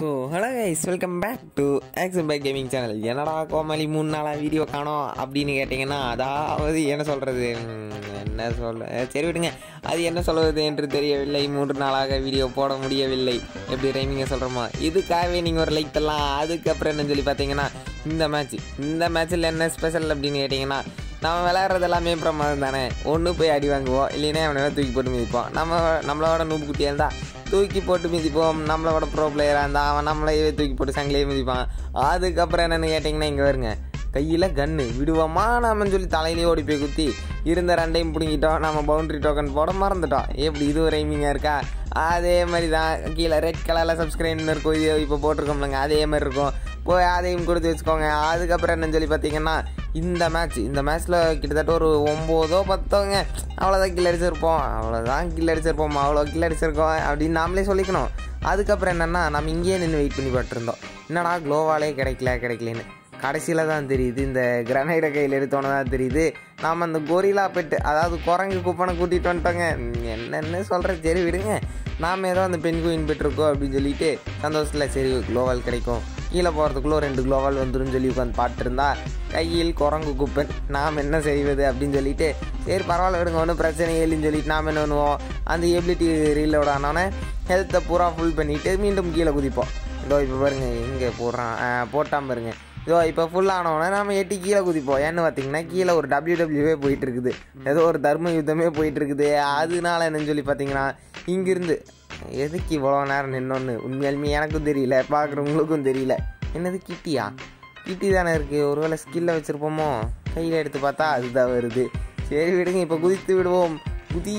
so hello guys welcome back to action by gaming channel என்னடா கோமாளி மூணு நாளாக வீடியோ காணோம் அப்படின்னு கேட்டிங்கன்னா அதாவது என்ன சொல்கிறது என்ன சொல்ல அஹ் சரி விடுங்க அது என்ன சொல்வது என்று தெரியவில்லை மூன்று நாளாக வீடியோ போட முடியவில்லை எப்படி ரைமிங்க சொல்கிறோமா இதுக்காகவே நீங்கள் ஒரு லைக் தரலாம் அதுக்கப்புறம் என்னன்னு சொல்லி பார்த்தீங்கன்னா இந்த மேட்ச் இந்த மேட்ச்சில் என்ன ஸ்பெஷல் அப்படின்னு கேட்டிங்கன்னா நம்ம விளையாடுறது எல்லாமே பிரமாதம் தானே ஒன்று போய் அடி வாங்குவோம் இல்லைன்னா அவனை தூக்கி போட்டு மிதிப்போம் நம்ம நம்மளோட நூப்பு குட்டியாக இருந்தால் தூக்கி போட்டு மிதிப்போம் நம்மளோட ப்ரோ பிளேயராக இருந்தால் அவன் நம்மளையே தூக்கி போட்டு சங்கிலேயே மிதிப்பான் அதுக்கப்புறம் என்னென்னு கேட்டிங்கன்னா இங்கே வருங்க கையில் கன்று விடுவோமா நாமன்னு சொல்லி தலையிலேயே ஓடி போய் குத்தி இருந்த ரெண்டையும் பிடுங்கிட்டோம் நம்ம பவுண்டரி டோக்கன் போட மறந்துட்டோம் எப்படி இது ஒரு ரைமிங்காக இருக்கா அதே மாதிரி தான் கீழே ரெட் கலரில் சப்ஸ்கிரைப்னு இருக்கும் இது இப்போ போட்டிருக்கோம்லங்க அதே மாதிரி இருக்கும் போய் அதையும் கொடுத்து வச்சுக்கோங்க அதுக்கப்புறம் என்னன்னு சொல்லி பார்த்தீங்கன்னா இந்த மேட்ச் இந்த மேட்ச்சில் கிட்டத்தட்ட ஒரு ஒம்போதோ பத்தோங்க அவ்வளோதான் கில் அடிச்சிருப்போம் அவ்வளோதான் கில் அடிச்சிருப்போம் அவ்வளோ கில் அடிச்சிருக்கோம் அப்படின்னு நாமளே சொல்லிக்கணும் அதுக்கப்புறம் என்னென்னா நம்ம இங்கேயே நின்று வெயிட் பண்ணி பட்டிருந்தோம் என்னடா க்ளோவாலே கிடைக்கல கிடைக்கலன்னு கடைசியில் தான் தெரியுது இந்த கிரனைடை கையில் எடுத்தோன்னே தான் தெரியுது நாம் அந்த கொரிலா பெட்டு அதாவது குரங்கு குப்பனை கூட்டிகிட்டு வந்துட்டோங்க என்னென்னு சொல்கிற சரி விடுங்க நாம் ஏதோ அந்த பெண் குயின் பெற்றிருக்கோம் அப்படின்னு சொல்லிட்டு சந்தோஷத்தில் சரி குளோவால் கிடைக்கும் கீழே போகிறதுக்குள்ளே ரெண்டு குளோவால் வந்துடும் சொல்லி உட்காந்து பாட்டுருந்தா கையில் குரங்கு குப்பன் நாம் என்ன செய்வது அப்படின்னு சொல்லிட்டு சரி பரவாயில்ல விடுங்க ஒன்றும் பிரச்சனை இல்லைன்னு சொல்லிட்டு நாம் என்ன பண்ணுவோம் அந்த எபிலிட்டி ரீலோட ஆனோன்னே ஹெல்த்தை பூரா ஃபுல் பண்ணிவிட்டு மீண்டும் கீழே குதிப்போம் இதோ இப்போ பாருங்க எங்கே போடுறான் போட்டான் பாருங்க இதோ இப்போ ஃபுல் ஆனவொடனே நம்ம எட்டி கீழே குதிப்போம் ஏன்னு பார்த்தீங்கன்னா கீழே ஒரு டபிள்யூ டபிள்யூவே போயிட்டு இருக்குது ஏதோ ஒரு தர்ம யுத்தமே போயிட்டு இருக்குது அதனால என்னன்னு சொல்லி பார்த்தீங்கன்னா இங்கிருந்து எதுக்கு இவ்வளோ நேரம் நின்னோன்னு உண்மையாலுமே எனக்கும் தெரியல பார்க்குறவங்களுக்கும் தெரியல என்னது கிட்டியா கிட்டி தானே இருக்குது ஒருவேளை ஸ்கில்ல வச்சுருப்போமோ கையில் எடுத்து பார்த்தா அதுதான் வருது சரி விடுங்க இப்போ குதித்து விடுவோம் குதி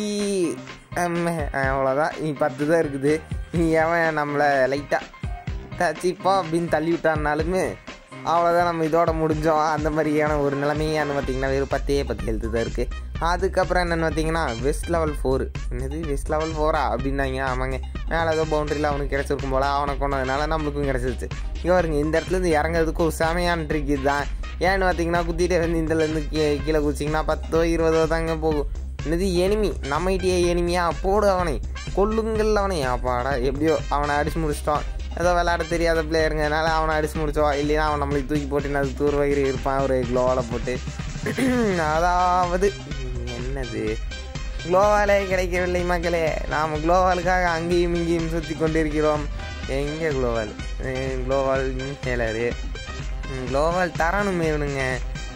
அவ்வளோதான் நீ பத்து தான் இருக்குது நீ அவன் நம்மளை லைட்டாக தச்சிப்பா அப்படின்னு தள்ளி விட்டான்னாலுமே அவ்வளோதான் நம்ம இதோட முடிஞ்சோம் அந்த மாதிரியான ஒரு நிலைமையானு பார்த்தீங்கன்னா வெறும் பத்தே பத்து ஹெல்த்து தான் இருக்குது அதுக்கப்புறம் என்னென்னு பார்த்தீங்கன்னா வெஸ்ட் லெவல் ஃபோர் என்னது வெஸ்ட் லெவல் ஃபோரா அப்படின்னாங்க ஆமாங்க மேலே ஏதோ பவுண்டரியில் அவனுக்கு கிடச்சிருக்கும் போல் அவனை கொண்டதுனால நம்மளுக்கும் கிடச்சிருச்சு இங்கே வருங்க இந்த இடத்துலேருந்து இறங்குறதுக்கு ஒரு செமையான ட்ரிக் இதுதான் ஏன்னு பார்த்தீங்கன்னா குத்திட்டே வந்து இந்தலேருந்து கீ கீழே குதிச்சிங்கன்னா பத்தோ இருபதோ தாங்க போகும் என்னது எனிமி நம்மகிட்டயே எனிமியா போடு அவனை கொல்லுங்கள் அவனை அப்பாடா எப்படியோ அவனை அடிச்சு முடிச்சிட்டோம் ஏதோ விளையாட தெரியாத பிளேயருங்கனால அவனை அடிச்சு முடிச்சோம் இல்லைன்னா அவன் நம்மளுக்கு தூக்கி போட்டு அது தூர் வகிரி இருப்பான் ஒரு க்ளோவால் போட்டு அதாவது என்னது குளோவாலே கிடைக்கவில்லை மக்களே நாம் குளோவாலுக்காக அங்கேயும் இங்கேயும் சுற்றி கொண்டிருக்கிறோம் எங்கே குளோவால் குளோவால் டெய்லரு குளோவால் தரணுமே இவனுங்க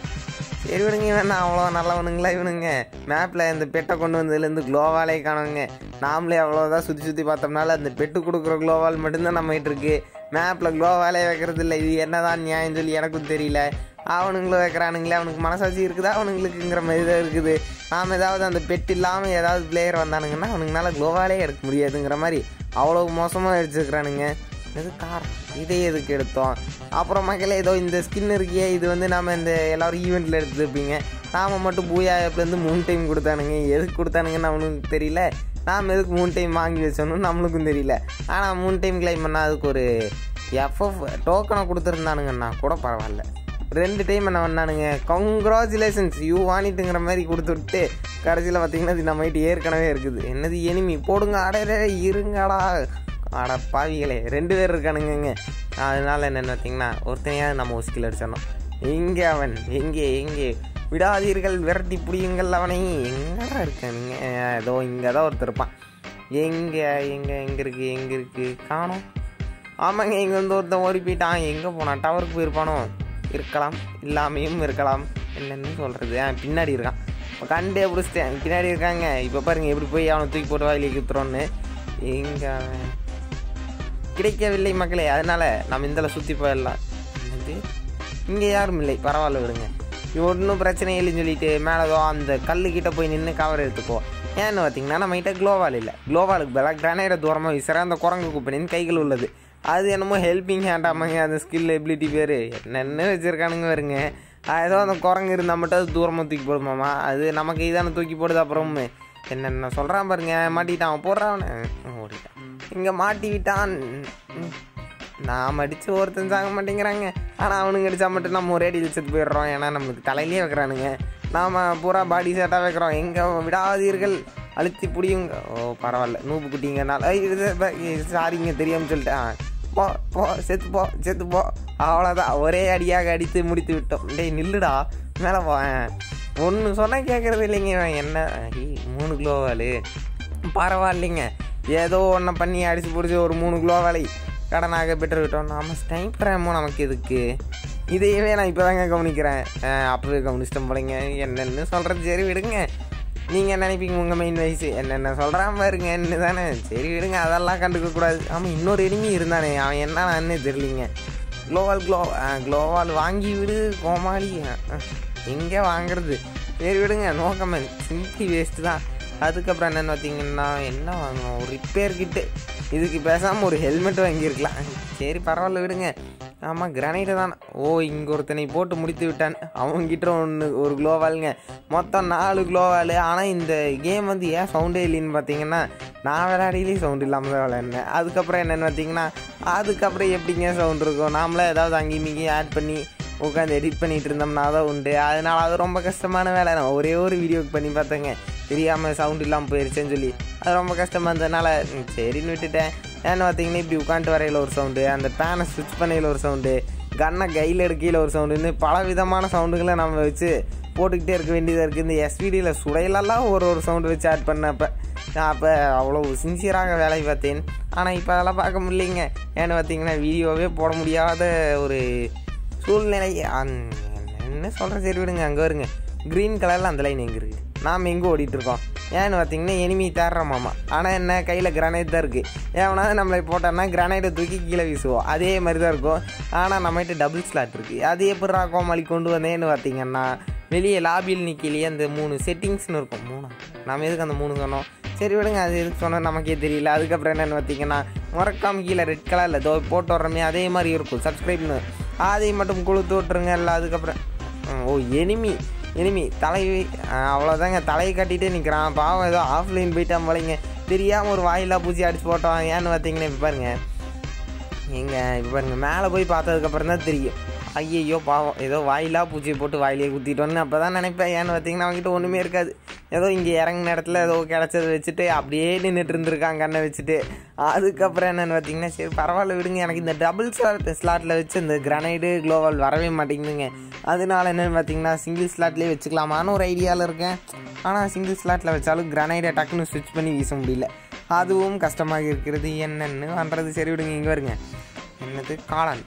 சரி விடுங்க இவன் அவ்வளோ நல்லவனுங்களா இவனுங்க மேப்பில் இந்த பெட்டை கொண்டு வந்ததுலேருந்து குளோவாலே காணுங்க நாமளே அவ்வளோதான் சுற்றி சுற்றி பார்த்தோம்னால அந்த பெட்டு கொடுக்குற குளோவால் மட்டும்தான் நம்மகிட்ட இருக்கு மேப்பில் குளோவாலே வைக்கிறது இல்லை இது என்னதான் நியாயம் சொல்லி எனக்கும் தெரியல அவனுங்களும் வைக்கிறானுங்களே அவனுக்கு மனசாட்சி இருக்குதா அவனுங்களுக்குங்கிற மாதிரி தான் இருக்குது நாம் ஏதாவது அந்த பெட் இல்லாமல் ஏதாவது பிளேயர் வந்தானுங்கன்னா அவனுங்களால குளோவாலே எடுக்க முடியாதுங்கிற மாதிரி அவ்வளோ மோசமாக அடிச்சுக்கிறானுங்க இது கார் இதே எதுக்கு எடுத்தோம் அப்புறம் மக்களே ஏதோ இந்த ஸ்கின் இருக்கியே இது வந்து நாம் இந்த எல்லோரும் ஈவெண்ட்டில் எடுத்துருப்பீங்க நாம் மட்டும் பூயா ஆப்லேருந்து மூணு டைம் கொடுத்தானுங்க எதுக்கு கொடுத்தானுங்கன்னு அவனுக்கு தெரியல நாம் எதுக்கு மூணு டைம் வாங்கி வச்சோன்னு நம்மளுக்கும் தெரியல ஆனால் மூணு டைம் கிளைம் பண்ணால் அதுக்கு ஒரு எஃப்எஃப் டோக்கனை கொடுத்துருந்தானுங்கண்ணா கூட பரவாயில்ல ரெண்டு டைம் என்ன பண்ணானுங்க கங்க்ராச்சுலேஷன்ஸ் யூ வாங்கிட்டுங்கிற மாதிரி கொடுத்து விட்டு கடைசியில் பார்த்தீங்கன்னா இது நம்ம வீட்டு ஏற்கனவே இருக்குது என்னது எனிமி போடுங்க அடையே இருங்கடா அட பாவிகளே ரெண்டு பேர் இருக்கானுங்க அதனால என்னென்னு பார்த்தீங்கன்னா ஒருத்தனையாவது நம்ம ஒரு ஸ்கில் அடிச்சிடணும் எங்கே அவன் எங்கே எங்கே விடாதீர்கள் விரட்டி புடியுங்கள் அவனை எங்கடா இருக்கானுங்க ஏதோ இங்கே தான் ஒருத்தர் இருப்பான் எங்கே எங்கே எங்கே இருக்குது எங்கே இருக்குது காணும் ஆமாங்க இங்கே வந்து ஒருத்தன் ஓடி போயிட்டான் எங்கே போனான் டவருக்கு போயிருப்பானோ இருக்கலாம் இல்லாமையும் இருக்கலாம் என்னென்னு சொல்கிறது பின்னாடி இருக்கான் இப்போ கண்டே பிடிச்சிட்டேன் பின்னாடி இருக்காங்க இப்போ பாருங்கள் எப்படி போய் அவனை தூக்கி போட்டு வாயிலே குத்துறோன்னு எங்கே அவன் கிடைக்கவில்லை மக்களே அதனால் நம்ம இதில் சுற்றி போயிடலாம் என்னது இங்கே யாரும் இல்லை பரவாயில்ல விடுங்க ஒன்றும் பிரச்சனை இல்லைன்னு சொல்லிட்டு மேலே அந்த கல்லுக்கிட்ட போய் நின்று கவர் எடுத்துக்கோ ஏன்னு பார்த்தீங்கன்னா நம்மகிட்ட குளோவால் இல்லை குளோவாலுக்கு பதிலாக கிரனைட தூரமாக வீசுகிற அந்த குரங்கு குப்பனின் கைகள் உள்ளது அது என்னமோ ஹெல்பிங் ஹேண்டாமாங்க அந்த ஸ்கில் எபிலிட்டி பேர் என்னென்ன வச்சுருக்கானுங்க வருங்க ஏதோ அந்த குரங்கு இருந்தால் மட்டும் அது தூரமாக தூக்கி போடுமாமா அது நமக்கு இதான தூக்கி போடுது அப்புறம் என்னென்ன சொல்கிறான் பாருங்க மாட்டிட்டான் போடுறான் ஓடிட்டான் இங்கே மாட்டி விட்டான் நாம் அடித்து ஒருத்தன் சாக மாட்டேங்கிறாங்க ஆனால் அவனுங்க அடித்தா மட்டும் நம்ம ஒரே அடி வச்சுட்டு போயிடுறோம் ஏன்னா நம்மளுக்கு தலையிலே வைக்கிறானுங்க நாம் பூரா பாடி செட்டாக வைக்கிறோம் எங்கே விடாதீர்கள் அழுத்தி பிடியுங்க ஓ பரவாயில்ல நூப்பு குட்டிங்கனால சாரிங்க தெரியாமல் சொல்லிட்டேன் போ போ செத்து போ செத்து போ அவ்வளோதான் ஒரே அடியாக அடித்து முடித்து விட்டோம் டேய் நில்லுடா மேலே போ ஒன்று சொன்னால் கேட்குறது இல்லைங்க இவன் என்ன ஐ, மூணு கிலோவாலு பரவாயில்லைங்க ஏதோ ஒன்றை பண்ணி அடித்து பிடிச்சி ஒரு மூணு கிலோ வேலை கடனாக பெற்று விட்டோம் நாம ஸ்னைப்பரமோ நமக்கு எதுக்கு இதையவே நான் இப்போ தாங்க கவனிக்கிறேன் அஹ் அப்பவே கவனிச்சிட்டோம் போலங்க என்னென்னு சொல்கிறது சரி விடுங்க நீங்கள் நினைப்பீங்க உங்கள் மெயின் வயசு என்னென்ன சொல்கிறான் பாருங்கன்னு தானே சரி விடுங்க அதெல்லாம் கண்டுக்க கூடாது ஆமாம் இன்னொரு எனிமி இருந்தானே அவன் என்னன்னு தெரியலிங்க க்ளோவால் க்ளோ க்ளோவால் வாங்கி விடு கோமாளி எங்கே வாங்குறது சரி விடுங்க நோ கமெண்ட் சிம்பிளி வேஸ்ட்டு தான் அதுக்கப்புறம் என்னென்னு பார்த்தீங்கன்னா என்ன வாங்கணும் ஒரு ரிப்பேர் கிட்டு இதுக்கு பேசாமல் ஒரு ஹெல்மெட் வாங்கியிருக்கலாம் சரி பரவாயில்ல விடுங்க ஆமாம் கிரானைட்டு தான் ஓ இங்கே ஒருத்தனை போட்டு முடித்து விட்டான் அவங்ககிட்ட ஒன்று ஒரு க்ளோவாலுங்க மொத்தம் நாலு க்ளோவாலு ஆனால் இந்த கேம் வந்து ஏன் சவுண்டே இல்லைன்னு பார்த்தீங்கன்னா நான் விளையாடிலேயே சவுண்ட் இல்லாமல் தான் விளையாடினேன் அதுக்கப்புறம் என்னென்னு பார்த்தீங்கன்னா அதுக்கப்புறம் எப்படிங்க சவுண்ட் இருக்கும் நாமளே ஏதாவது அங்கேயும் இங்கேயும் ஆட் பண்ணி உட்காந்து எடிட் பண்ணிட்டு இருந்தோம்னா தான் உண்டு அதனால அது ரொம்ப கஷ்டமான வேலை நான் ஒரே ஒரு வீடியோக்கு பண்ணி பார்த்தேங்க தெரியாமல் சவுண்ட் இல்லாமல் போயிருச்சேன்னு சொல்லி அது ரொம்ப கஷ்டமாக இருந்ததுனால ம், சரின்னு விட்டுட்டேன் ஏன்னு பார்த்தீங்கன்னா இப்படி உட்காந்துட்டு வரையில் ஒரு சவுண்டு அந்த பேனை ஸ்விட்ச் பண்ணையில் ஒரு சவுண்டு கன்னை கையில் எடுக்கையில் ஒரு சவுண்டுன்னு பல விதமான சவுண்டுகளை நம்ம வச்சு போட்டுக்கிட்டே இருக்க வேண்டியதாக இருக்குது இந்த எஸ்விடியில் சுடையிலெல்லாம் ஒரு ஒரு சவுண்டு வச்சு ஆட் பண்ணப்போ நான் அப்போ அவ்வளோ சின்சியராக வேலை பார்த்தேன் ஆனால் இப்போ அதெல்லாம் பார்க்க முடியலைங்க ஏன்னு பார்த்தீங்கன்னா வீடியோவே போட முடியாத ஒரு சூழ்நிலை அந்- என்ன சொல்கிறேன் சரி விடுங்க அங்கே வருங்க க்ரீன் கலரில் அந்த லைன் எங்கே இருக்குது நாம் எங்கே ஓடிட்டுருக்கோம் ஏன்னு பார்த்தீங்கன்னா எனிமி தேடுறோமாமா ஆனால் என்ன கையில் கிரானைட் தான் இருக்குது ஏவனாவது நம்மளை போட்டோம்னா கிரானைட்டை தூக்கி கீழே வீசுவோம் அதே மாதிரி தான் இருக்கும் ஆனால் நம்மகிட்ட டபுள் ஸ்லாட் இருக்குது அது எப்படிரா கோமாளி கொண்டு வந்தேன்னு பார்த்தீங்கன்னா வெளியே லாபியில் நிற்கலையே அந்த மூணு செட்டிங்ஸ்னு இருக்கும் மூணா நம்ம எதுக்கு அந்த மூணு சொன்னோம் சரி விடுங்க அது எதுக்கு சொன்னோம் நமக்கே தெரியல அதுக்கப்புறம் என்னென்னு பார்த்தீங்கன்னா முறக்காம கீழே ரெட் கலரில் தோ போட்டு வர்றோமே அதே மாதிரி இருக்கும் சப்ஸ்கிரைப்னு அதையும் மட்டும் கொளுத்து விட்ருங்க இல்லை அதுக்கப்புறம் ம், ஓ எனிமி எனிமி தலை அஹ், அவ்வளோதாங்க தலையை கட்டிகிட்டே நிற்கிறான் பாவம் ஏதோ ஆஃப்லைன் போயிட்டான் போலங்க தெரியாமல் ஒரு வாயிலா பூச்சி அடிச்சு போட்டோம் ஏன்னு பார்த்தீங்கன்னா இப்போ பாருங்க எங்க இப்போ பாருங்க மேலே போய் பார்த்ததுக்கப்புறம் தான் தெரியும் ஐயையோ பாவம் ஏதோ வாயிலா பூச்சியை போட்டு வாயிலே குத்திட்டோன்னு அப்போ தான் நினைப்பேன் ஏன்னு பார்த்தீங்கன்னா அவங்ககிட்ட ஒன்றுமே இருக்காது ஏதோ இங்கே இறங்கின இடத்துல ஏதோ கிடச்சதை வச்சுட்டு அப்படியே நின்றுட்டு இருந்திருக்காங்க கண்ணை வச்சுட்டு அதுக்கப்புறம் என்னென்னு பார்த்தீங்கன்னா சரி பரவாயில்ல விடுங்க எனக்கு இந்த டபுள் ஸ்லாட் ஸ்லாட்டில் வச்சு இந்த கிரனைடு க்ளோவால் வரவே மாட்டேங்குதுங்க அதனால என்னென்னு பார்த்தீங்கன்னா சிங்கிள் ஸ்லாட்லேயே வச்சுக்கலாமான்னு ஒரு ஐடியாவில் இருக்கேன் ஆனால் சிங்கிள் ஸ்லாட்டில் வச்சாலும் கிரனைடை டக்குன்னு ஸ்விட்ச் பண்ணி வீச முடியல அதுவும் கஷ்டமாக இருக்கிறது என்னென்னு பண்ணுறது சரி விடுங்க இங்கே வருங்க என்னது காளான்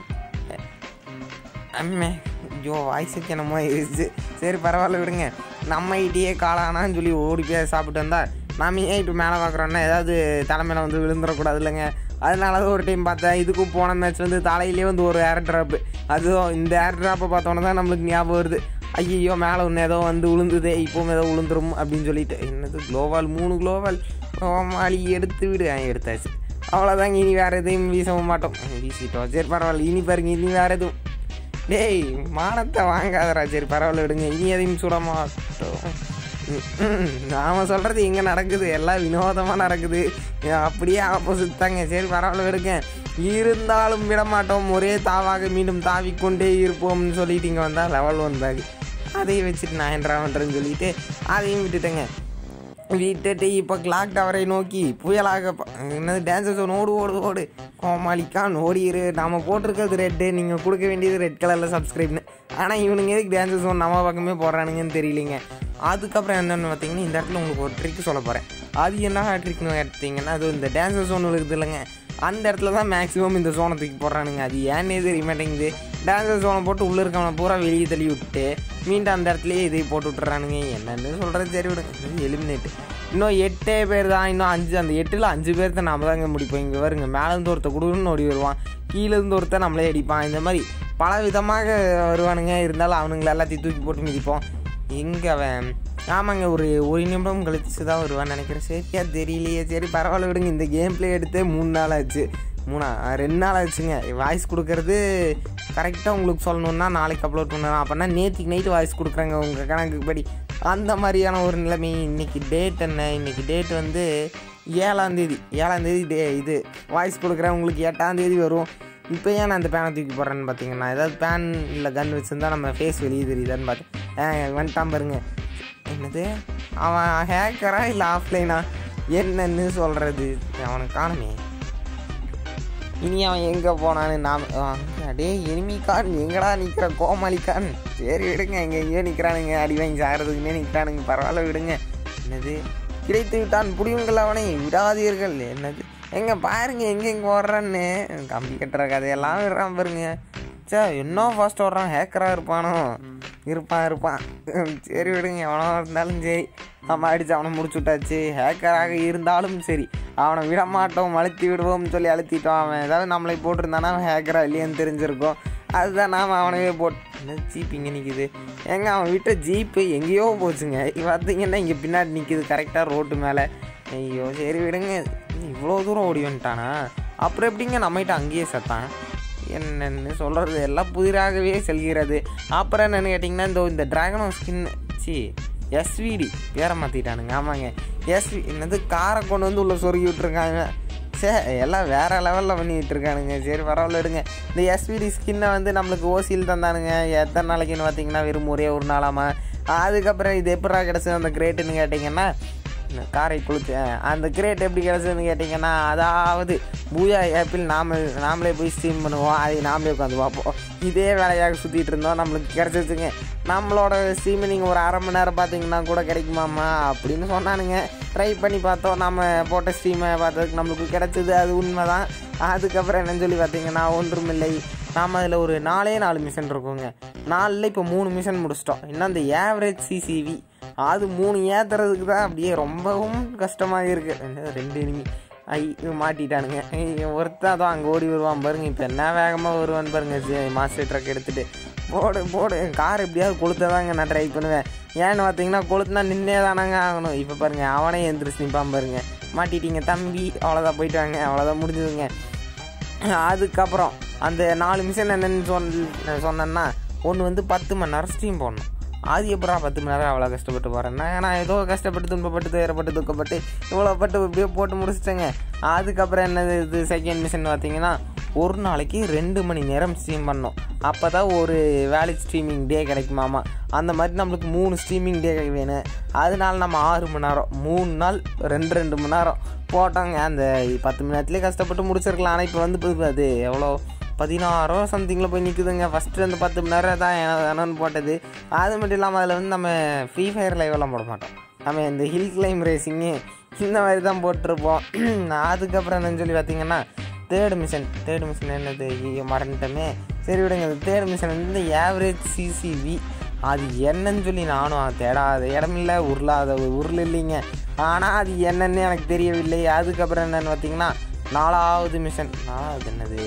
அம்மே ஐயோ வாய்ஸுக்கு என்னமோ இருந்துச்சு சரி பரவாயில்ல விடுங்க நம்ம ஐட்டியே காளானான்னு சொல்லி ஓடி போய் சாப்பிட்டு வந்தா நாம ஏன் இப்போ மேலே பார்க்குறோன்னா ஏதாவது தலைமையில வந்து விழுந்துடக்கூடாது இல்லைங்க அதனால தான் ஒரு டைம் பார்த்தேன் இதுக்கும் போன மேட்ச் வந்து தலையிலே வந்து ஒரு ஏர் ட்ராப்பு அதுவும் இந்த ஏர் ட்ராப்பை பார்த்தோன்னே தான் நம்மளுக்கு ஞாபகம் வருது ஐயோ மேலே ஒன்று ஏதோ வந்து விழுந்துதே இப்போவும் ஏதோ விழுந்துரும் அப்படின்னு சொல்லிட்டு என்னது குளோவால் மூணு குளோவால் கோமாளி எடுத்து விடு ஆ, எடுத்தாச்சு அவ்வளோதாங்க இனி வேறு எதையும் வீசவும் மாட்டோம் வீசிட்டோம் சரி பரவாயில்ல இனி பாருங்க இனி வேறு எதுவும் டேய் மானத்தை வாங்காதடா சரி பரவாயில்ல விடுங்க இனி எதையும் சுட மாட்டோம் நாம் சொல்கிறது இங்கே நடக்குது எல்லாம் வினோதமாக நடக்குது அப்படியே ஆப்போசிட் தாங்க சரி பரவாயில்ல விடுங்க இருந்தாலும் விட மாட்டோம் ஒரே தாவாக மீண்டும் தாவிக்கொண்டே இருப்போம்னு சொல்லிட்டு இங்கே வந்தால் லெவல் வந்தாங்க அதையும் வச்சுட்டு நான் என்ன பண்ணுறேன்னு சொல்லிட்டு அதையும் விட்டுட்டேங்க விட்டுட்டு இப்போ கிளாக் டவரை நோக்கி புயலாக ப- என்னது டான்சர் சோன் ஓடு ஓடு ஓடு கோமாளிக்கான் ஓடிரு நம்ம போட்டிருக்கிறது ரெட்டு நீங்கள் கொடுக்க வேண்டியது ரெட் கலரில் சப்ஸ்கிரைப்னு ஆனால் இவனுங்க எதுக்கு டான்சர் சோன் நம்ம பக்கமே போடுறானுங்கன்னு தெரியலிங்க அதுக்கப்புறம் என்னென்னு பார்த்தீங்கன்னா இந்த இடத்துல உங்களுக்கு ஒரு ட்ரிக் சொல்ல போகிறேன் அது என்ன ட்ரிக்னு எடுத்தீங்கன்னா அது இந்த டான்சர் சோன் இருக்குது இல்லைங்க அந்த இடத்துல தான் மேக்ஸிமம் இந்த சோனை தூக்கி போடுறானுங்க அது ஏன்னே தெரிய மாட்டேங்குது டான்சர் சோனை போட்டு உள்ளே இருக்கவனை பூரா வெளியே தள்ளி விட்டு மீண்டும் அந்த இடத்துலயே இதை போட்டு விட்டுறானுங்க என்னன்னு சொல்கிறது சரி விடுங்க எலிமினேட் இன்னும் எட்டே பேர் தான் இன்னும் அஞ்சு அந்த எட்டில் அஞ்சு பேர் தான் நாம தாங்க முடிப்போம் இங்கே வருங்க மேலேருந்து ஒருத்த குடுன்னு ஓடி வருவான் கீழேருந்து ஒருத்தன் நம்மளே அடிப்பான் இந்த மாதிரி பல விதமாக வருவானுங்க இருந்தாலும் அவனுங்களை எல்லாத்தையும் தூக்கி போட்டு மிதிப்போம் எங்கே அவன் ஆமாங்க ஒரு ஒரு நிமிடம் கழிச்சு தான் வருவான்னு நினைக்கிறேன் சரியா தெரியலையே சரி பரவாயில்ல விடுங்க இந்த கேம் ப்ளே எடுத்தே மூணு நாள் ஆச்சு மூணா ஆ, ரெண்டு நாள் ஆச்சுங்க வாய்ஸ் கொடுக்கறது கரெக்டாக உங்களுக்கு சொல்லணுன்னா நாளைக்கு அப்லோட் பண்ணலாம் அப்படின்னா நேற்றுக்கு நைட்டு வாய்ஸ் கொடுக்குறாங்க உங்கள் கணக்குக்கு படி அந்த மாதிரியான ஒரு நிலைமை இன்னைக்கு டேட் என்ன இன்னைக்கு டேட் வந்து ஏழாந்தேதி ஏழாந்தேதி டே இது வாய்ஸ் கொடுக்குறேன் உங்களுக்கு எட்டாந்தேதி வரும் இப்போ ஏன் நான் அந்த பேனை தூக்கி போடுறேன்னு பார்த்தீங்கன்னா ஏதாவது பேன் இல்லை கன் வச்சுருந்தா நம்ம ஃபேஸ் வெளியே தெரியுதான்னு பார்த்தேன் ஆ வந்துட்டான் பாருங்க என்னது அவன் ஹேக்கரா இல்லை ஆஃப்லைனா என்னன்னு சொல்கிறது அவனுக்கு காணுமே இனி அவன் எங்கே போனான்னு நாம் அடே எனிமிக்கான் எங்கடா நிற்கிற கோமாளிக்கான் சரி விடுங்க எங்கே எங்கேயோ நிற்கிறானுங்க அடி வாங்கி சாகிறதுக்குன்னே நிற்கிறானுங்க பரவாயில்ல விடுங்க என்னது கிடைத்து விட்டான் புரியுங்கள் அவனை விடாதீர்கள் என்னது எங்க பாருங்க எங்க எங்க ஓடுறான்னு கம்பி கட்டுற கதையெல்லாம் விடுறான் பாருங்க சே என்ன ஃபாஸ்ட் ஓடுறான் ஹேக்கராக இருப்பானோ இருப்பான் இருப்பான் சரி விடுங்க எவனோ இருந்தாலும் சரி நம்ம அடித்து அவனை முடிச்சு விட்டாச்சு ஹேக்கராக இருந்தாலும் சரி அவனை விட மாட்டோம் அழுத்தி விடுவோம்னு சொல்லி அழுத்திட்டோம் அவன் ஏதாவது நம்மளை போட்டிருந்தானா அவன் ஹேக்கராக இல்லையான்னு தெரிஞ்சிருக்கும் அதுதான் நாம் அவனவே போட் என்ன ஜீப் இங்கே நிற்கிது ஏங்க அவன் விட்ட ஜீப்பு எங்கேயோ போச்சுங்க பார்த்தீங்கன்னா இங்கே பின்னாடி நிற்கிது கரெக்டாக ரோட்டு மேலே ஐயோ சரி விடுங்க இவ்வளோ தூரம் ஓடி வந்துட்டானா அப்புறம் எப்படிங்க நம்மகிட்ட அங்கேயே செத்தான் என்னென்னு சொல்கிறது எல்லாம் புதிராகவே செல்கிறது அப்புறம் என்னென்னு கேட்டிங்கன்னா இந்த இந்த ட்ராகனோ ஸ்கின் சி எஸ்விடி பேரை மாற்றிட்டானுங்க ஆமாங்க எஸ்வி என்னது காரை கொண்டு வந்து உள்ளே சொருகி விட்ருக்காங்க சே எல்லாம் வேறு லெவலில் பண்ணிக்கிட்டு இருக்கானுங்க சரி பரவாயில்ல எடுங்க இந்த எஸ்விடி ஸ்கின்னை வந்து நம்மளுக்கு ஓசியில் தந்தானுங்க எத்தனை நாளைக்குன்னு பார்த்தீங்கன்னா வெறும் ஒரே ஒரு நாளாமா அதுக்கப்புறம் இது எப்படா கிடச்சது அந்த கிரேட்டுன்னு கேட்டிங்கன்னா காரை குளிச்சு அந்த கிரேட் எப்படி கிடச்சதுன்னு கேட்டிங்கன்னா அதாவது பூயா ஆப்பிள் நாம நாமளே போய் ஸ்டீம் பண்ணுவோம் அதை நாமளே உட்காந்து பார்ப்போம் இதே வேலையாக சுற்றிட்டு இருந்தோம் நம்மளுக்கு கிடச்சிச்சுங்க நம்மளோட ஸ்டீமை நீங்கள் ஒரு அரை மணி நேரம் பார்த்தீங்கன்னா கூட கிடைக்குமாம்மா அப்படின்னு சொன்னானுங்க ட்ரை பண்ணி பார்த்தோம் நம்ம போட்ட ஸ்டீமை பார்த்ததுக்கு நம்மளுக்கு கிடச்சிது அது உண்மை தான் அதுக்கப்புறம் என்னன்னு சொல்லி பார்த்தீங்கன்னா ஒன்றுமில்லை நாம் அதில் ஒரு நாலே நாலு மிஷன் இருக்குங்க நாலில் இப்போ மூணு மிஷன் முடிச்சிட்டோம் இன்னும் அந்த ஏவரேஜ் சிசிவி அது மூணு ஏற்றுறதுக்கு தான் அப்படியே ரொம்பவும் கஷ்டமாக இருக்குது ரெண்டு இனிமி ஐ மாட்டிட்டானுங்க ஒருத்தன் தான் அங்கே ஓடி வருவான் பாருங்க இப்போ என்ன வேகமாக வருவான்னு பாருங்க மாஸ்டர் ட்ரக் எடுத்துகிட்டு போடு போடு கார் எப்படியாவது கொளுத்ததாங்க நான் ட்ரை பண்ணுவேன் ஏன்னு பார்த்தீங்கன்னா கொளுத்துனா நின்னே தானாங்க ஆகணும் இப்போ பாருங்க அவனே எந்திரிச்சு நிற்பான் பாருங்க மாட்டிட்டீங்க தம்பி அவ்வளோதான் போயிட்டாங்க அவ்வளோதான் முடிஞ்சதுங்க அதுக்கப்புறம் அந்த நாலு மிஷன் என்னென்னு சொன் சொன்னேன்னா ஒன்று வந்து பத்து மணி நேரம் ஸ்டீம் போடணும் அது எப்படா பத்து மணி நேரம் அவ்வளோ கஷ்டப்பட்டு போகிறேன்னா நான் ஏதோ கஷ்டப்பட்டு துன்பப்பட்டு துயரப்பட்டு துக்கப்பட்டு இவ்வளோ பட்டு இப்படியே போட்டு முடிச்சிட்டேங்க அதுக்கப்புறம் என்னது இது செகண்ட் மிஷன் பார்த்தீங்கன்னா ஒரு நாளைக்கு ரெண்டு மணி நேரம் ஸ்ட்ரீம் பண்ணோம் அப்போ தான் ஒரு வேலிட் ஸ்ட்ரீமிங் டே கிடைக்குமாமா அந்த மாதிரி நம்மளுக்கு மூணு ஸ்ட்ரீமிங் டே வேணும் அதனால நம்ம ஆறு மணி நேரம் மூணு நாள் ரெண்டு ரெண்டு மணி நேரம் போட்டோங்க அந்த பத்து மணி நேரத்துலேயே கஷ்டப்பட்டு முடிச்சிருக்கலாம் ஆனால் இப்போ வந்து அது எவ்வளோ பதினாறோ சம்திங்கில் போய் நிற்குதுங்க ஃபஸ்ட்டு அந்த பத்து மணி நேரம் தான் வேணும்னு போட்டது அது மட்டும் இல்லாமல் அதில் வந்து நம்ம ஃப்ரீ ஃபயர் லைவெல்லாம் போட மாட்டோம் நம்ம இந்த ஹில் கிளைம் ரேசிங்கு இந்த மாதிரி தான் போட்டிருப்போம் அதுக்கப்புறம் என்னன்னு சொல்லி பார்த்தீங்கன்னா தேர்டு மிஷன் தேர்டு மிஷன் என்னது ஐயோ மறந்துட்டோமே சரி விடுங்க தேர்டு மிஷன் வந்து இந்த ஏவரேஜ் சிசிவி அது என்னன்னு சொல்லி நானும் தேடாத இடமில்ல உருளாத உருள் இல்லைங்க ஆனால் அது என்னன்னு எனக்கு தெரியவில்லை அதுக்கப்புறம் என்னன்னு பார்த்தீங்கன்னா நாலாவது மிஷன் நாலாவது என்னது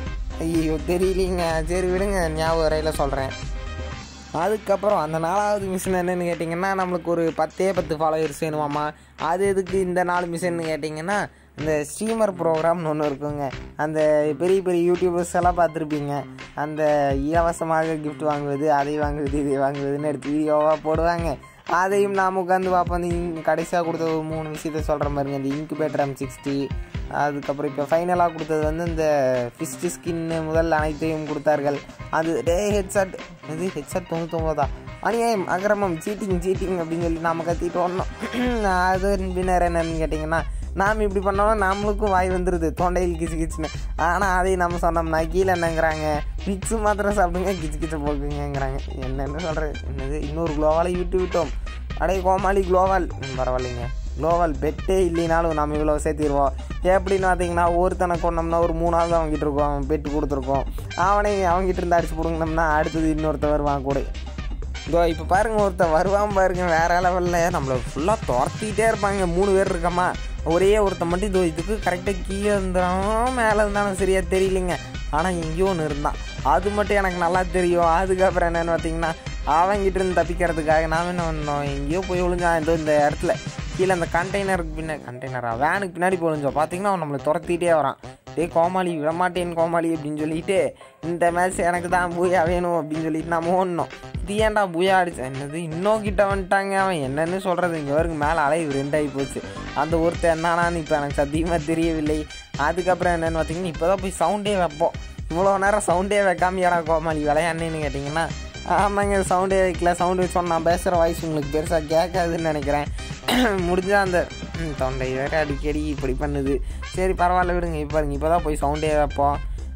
ஐயோ தெரியலீங்க சரி விடுங்க ஞாபகம் வரையில் சொல்கிறேன் அதுக்கப்புறம் அந்த நாலாவது மிஷின் என்னென்னு கேட்டிங்கன்னா நம்மளுக்கு ஒரு பத்தே பத்து ஃபாலோவர்ஸ் வேணுமாம்மா அது எதுக்கு இந்த நாலு மிஷின்னு கேட்டிங்கன்னா இந்த ஸ்ட்ரீமர் ப்ரோக்ராம்னு ஒன்று இருக்குங்க அந்த பெரிய பெரிய யூடியூபர்ஸ் எல்லாம் பார்த்துருப்பீங்க அந்த இலவசமாக கிஃப்ட் வாங்குவது அதை வாங்குவது இதை வாங்குவதுன்னு எடுத்து வீடியோவாக போடுவாங்க அதையும் நாம் உட்காந்து பார்ப்போம் அந்த இங்க் கடைசியாக கொடுத்த ஒரு மூணு விஷயத்த சொல்கிற மாதிரிங்க இந்த இன்குபேட்டர் எம் சிக்ஸ்டி அதுக்கப்புறம் இப்போ ஃபைனலாக கொடுத்தது வந்து இந்த ஃபிஸ்ட் ஸ்கின்னு முதல் அனைத்தையும் கொடுத்தார்கள் அது டே ஹெட்செட் இது ஹெட்செட் தொண்ணூத்தொம்பதா அநியாயம் அக்கிரமம் சீட்டிங் சீட்டிங் அப்படின்னு சொல்லி நாம் கத்திட்டு வரணும் அது பின்னர் என்னன்னு கேட்டிங்கன்னா நாம் இப்படி பண்ணோம்னா நம்மளுக்கும் வாய் வந்துடுது தொண்டையில் கிச்சு கிச்சுன்னு ஆனால் அதையும் நம்ம சொன்னோம்னா கீழே என்னங்கிறாங்க பிச்சு மாத்திரம் சாப்பிடுங்க கிச்சு கிச்சு போக்குங்கிறாங்க என்னென்னு சொல்கிறது என்னது இன்னொரு குளோவாலை விட்டு விட்டோம் அடே கோமாளி குளோவால் பரவாயில்லைங்க குளோவால் பெட்டே இல்லைனாலும் நம்ம இவ்வளோ சேர்த்திடுவோம் எப்படின்னு பார்த்தீங்கன்னா ஒருத்தனை கொண்டோம்னா ஒரு மூணாவது அவங்ககிட்ட இருக்கோம் அவன் பெட்டு கொடுத்துருக்கோம் அவனை அவங்ககிட்ட இருந்து அடிச்சு பிடுங்கினோம்னா அடுத்தது இன்னொருத்தன் வருவான் கூட இதோ இப்போ பாருங்க ஒருத்தன் வருவான் பாருங்க வேற லெவலில் நம்மளை ஃபுல்லாக துரத்திக்கிட்டே இருப்பாங்க மூணு பேர் இருக்கமா ஒரே ஒருத்தன் மட்டும் இதோ இதுக்கு கரெக்டாக கீழே இருந்தாலும் மேலே இருந்தாலும் சரியாக தெரியலைங்க ஆனால் எங்கேயோ ஒன்று இருந்தான் அது மட்டும் எனக்கு நல்லா தெரியும் அதுக்கப்புறம் என்னென்னு பார்த்தீங்கன்னா அவங்கிட்ட இருந்து தப்பிக்கிறதுக்காக நாம் என்ன பண்ணோம் எங்கேயோ போய் ஒளிஞ்சான் ஏதோ இந்த இடத்துல கீழே அந்த கண்டெய்னருக்கு பின்ன கண்டெய்னரா வேனுக்கு பின்னாடி போய் ஒளிஞ்சோம் பார்த்தீங்கன்னா அவன் நம்மளை துரத்திட்டே வரான் டேய் கோமாளி விடமாட்டேன் கோமாளி அப்படின்னு சொல்லிட்டு இந்த மேட்ச் எனக்கு தான் பூயா வேணும் அப்படின்னு சொல்லிட்டு நம்ம ஓடணும் இது ஏன்டா பூயா அடிச்சேன் என்னது இன்னும் கிட்ட வந்துட்டாங்க அவன் என்னன்னு சொல்கிறது இங்கே வரைக்கும் மேலே அலைவு ரெண்டாகி போச்சு அந்த ஒருத்தர் என்னன்னு இப்போ எனக்கு சத்தியமாக தெரியவில்லை அதுக்கப்புறம் என்னென்னு பார்த்தீங்கன்னா இப்போ தான் போய் சவுண்டே வைப்போம் இவ்வளோ நேரம் சவுண்டே வைக்காமையாடா கோமாளி விளையாடுன்னு கேட்டிங்கன்னா ஆமாங்க சவுண்டே வைக்கல சவுண்டு வச்சோம் நான் பேசுகிற வாய்ஸ் உங்களுக்கு பெருசாக கேட்காதுன்னு நினைக்கிறேன் முடிஞ்சால் அந்த ம், தொண்டை வேறு அடிக்கடி இப்படி பண்ணுது சரி பரவாயில்ல விடுங்க இப்போ பாருங்க இப்போ தான் போய் சவுண்டே வைப்போம்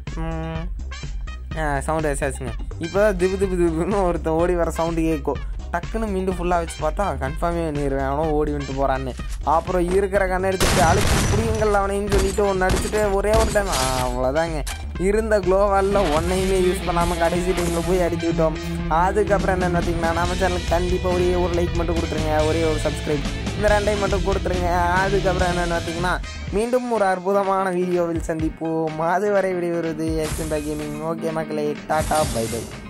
சவுண்டு வச்சாச்சுங்க இப்போ தான் திபு திபு திபுன்னு ஒருத்தன் ஓடி வர சவுண்டு கேட்கும் டக்குன்னு மீண்டும் ஃபுல்லாக வச்சு பார்த்தா கன்ஃபார்மே பண்ணிடுவேன் அவனும் ஓடி வந்துட்டு போகிறான்னு அப்புறம் இருக்கிற கண்ணை எடுத்துட்டு அழுத்தி புடியுங்கள் அவனையும் சொல்லிட்டு ஒன்று அடிச்சுட்டு ஒரே ஒரு டைம் அவ்வளோதாங்க இருந்த க்ளோவாலில் ஒன்றையுமே யூஸ் பண்ணாமல் கடைசி டைமில் போய் அடிச்சுக்கிட்டோம் அதுக்கப்புறம் என்னென்னு பார்த்தீங்கன்னா நம்ம சேனலுக்கு கண்டிப்பாக ஒரே ஒரு லைக் மட்டும் கொடுத்துருங்க ஒரே ஒரு சப்ஸ்கிரைப் இந்த ரெண்டையும் மட்டும் கொடுத்துருங்க அதுக்கப்புறம் என்னென்னு பார்த்தீங்கன்னா மீண்டும் ஒரு அற்புதமான வீடியோவில் சந்திப்போம் அதுவரை விடைபெறுவது எக்ஸிண்டா கேமிங் ஓகே மக்களே டாட்டா பை பை